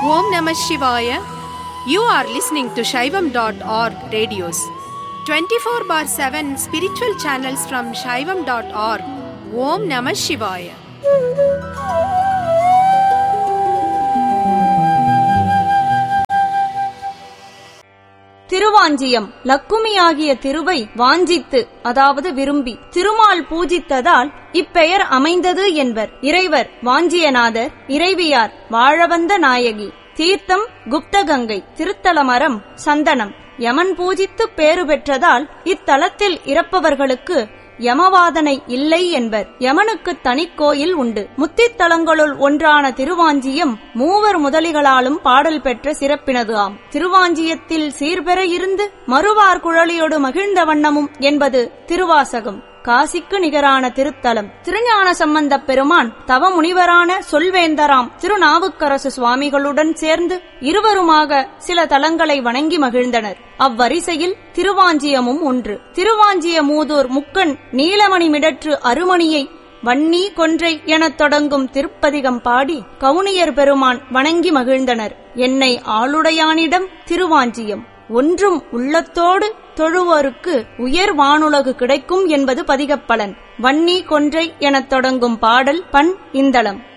Om Namah Shivaya. You are listening to Shaivam.org radios. 24 bar 7 spiritual channels from Shaivam.org. Om Namah Shivaya. Thiruvanchiyam லக்குமியாகிய திருவை வாஞ்சித்து அதாவது விரும்பி திருமால் பூஜித்ததால் இப்பெயர் அமைந்தது என்பர் இறைவர் வாஞ்சியநாதர் இறைவியார் வாழவந்த நாயகி தீர்த்தம் குப்தகங்கை திருத்தலமரம் சந்தனம் யமன் பூஜித்து பேறு பெற்றதால் இத்தலத்தில் இறப்பவர்களுக்கு யமவாதனை இல்லை என்பர் யமனுக்கு தனிக்கோயில் உண்டு முத்தித்தலங்களுள் ஒன்றான திருவாஞ்சியம் மூவர் முதலிகளாலும் பாடல் பெற்ற சிறப்பினது ஆம் திருவாஞ்சியத்தில் சீர்பெற இருந்து மறுவார் குழலியோடு மகிழ்ந்த வண்ணமும் என்பது திருவாசகம் காசிக்கு நிகரான திருத்தலம் திருஞான சம்பந்தப் பெருமான் தவ முனிவரான சொல்வேந்தராம் திருநாவுக்கரசு சுவாமிகளுடன் சேர்ந்து இருவருமாக சில தலங்களை வணங்கி மகிழ்ந்தனர் அவ்வரிசையில் திருவாஞ்சியமும் ஒன்று திருவாஞ்சிய மூதூர் முக்கண் நீலமணி மிடற்று அருமணியை வன்னி கொன்றை எனத் தொடங்கும் திருப்பதிகம் பாடி கவுனியர் பெருமான் வணங்கி மகிழ்ந்தனர் என்னை ஆளுடையானிடம் திருவாஞ்சியம் ஒன்றும் உள்ளத்தோடு தொழுவோருக்கு உயர் வானுலகு கிடைக்கும் என்பது பதிகப்பலன் வன்னி கொன்றை எனத் தொடங்கும் பாடல் பண் இந்தளம்